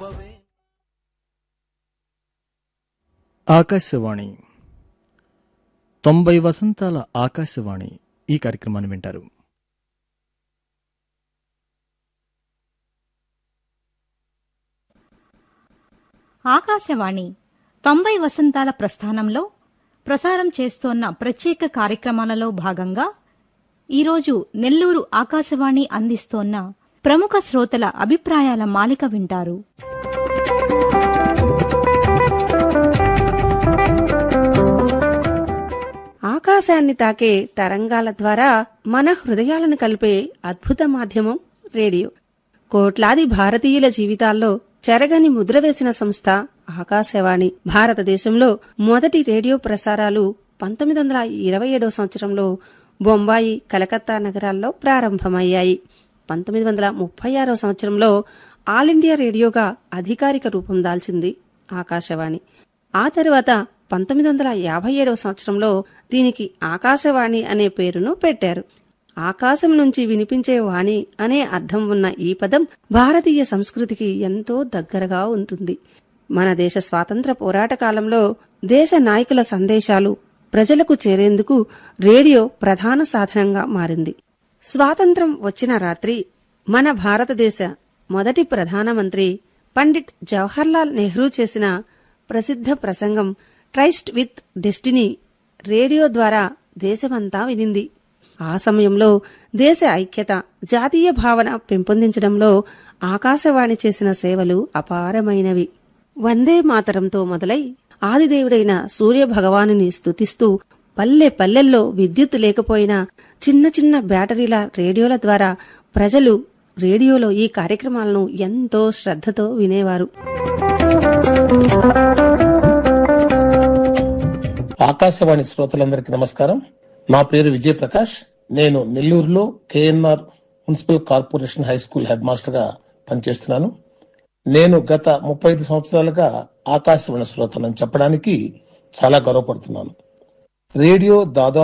ఆకాశవాణి తొంభై వసంతాల ఆకాశవాణి ఈ కార్యక్రమాన్ని వింటారు ఆకాశవాణి తొంభై వసంతాల ప్రస్థానంలో ప్రసారం చేస్తోన్న ప్రత్యేక కార్యక్రమాలలో భాగంగా ఈరోజు నెల్లూరు ఆకాశవాణి అందిస్తోన్న ప్రముఖ శ్రోతల అభిప్రాయాల మాలిక వింటారు ఆకాశాన్ని తాకే తరంగాల ద్వారా మన హృదయాలను కలిపే అద్భుత మాధ్యమం రేడియో కోట్లాది భారతీయుల జీవితాల్లో చెరగని ముద్ర వేసిన సంస్థ ఆకాశవాణి భారతదేశంలో మొదటి రేడియో ప్రసారాలు పంతొమ్మిది వందల ఇరవై ఏడో సంవత్సరంలో బొంబాయి కలకత్తా నగరాల్లో ప్రారంభమయ్యాయి పంతొమ్మిది వందల ముప్పై ఆరో సంవత్సరంలో ఆల్ ఇండియా రేడియోగా అధికారిక రూపం దాల్చింది ఆకాశవాణి ఆ తరువాత పంతొమ్మిది వందల యాభై ఏడవ సంవత్సరంలో దీనికి ఆకాశవాణి అనే పేరును పెట్టారు ఆకాశం నుంచి వినిపించే వాణి అనే అర్థం ఉన్న ఈ పదం భారతీయ సంస్కృతికి ఎంతో దగ్గరగా ఉంటుంది మన దేశ స్వాతంత్ర పోరాట కాలంలో దేశ నాయకుల సందేశాలు ప్రజలకు చేరేందుకు రేడియో ప్రధాన సాధనంగా మారింది స్వాతంత్రం వచ్చిన రాత్రి మన భారతదేశ మొదటి ప్రధానమంత్రి పండిట్ జవహర్లాల్ నెహ్రూ చేసిన ప్రసిద్ధ ప్రసంగం ట్రైస్ట్ విత్ డెస్టినీ రేడియో ద్వారా దేశమంతా వినింది ఆ సమయంలో దేశ ఐక్యత జాతీయ భావన పెంపొందించడంలో ఆకాశవాణి చేసిన సేవలు అపారమైనవి వందే మాతరంతో మొదలై ఆదిదేవుడైన సూర్య భగవానుని స్తుతిస్తూ పల్లె పల్లెల్లో విద్యుత్ లేకపోయినా చిన్న చిన్న బ్యాటరీల రేడియోల ద్వారా ప్రజలు రేడియోలో ఈ కార్యక్రమాలను ఎంతో శ్రద్ధతో వినేవారు ఆకాశవాణి శ్రోతలందరికీ నమస్కారం నా పేరు విజయ్ ప్రకాష్ నేను నెల్లూరులో KNR municipal corporation high school head master గా పనిచేస్తున్నాను నేను గత ముప్పై ఐదు సంవత్సరాలుగా ఆకాశవాణి శ్రోతలను చెప్పడానికి చాలా గర్వపడుతున్నాను రేడియో దాదాపు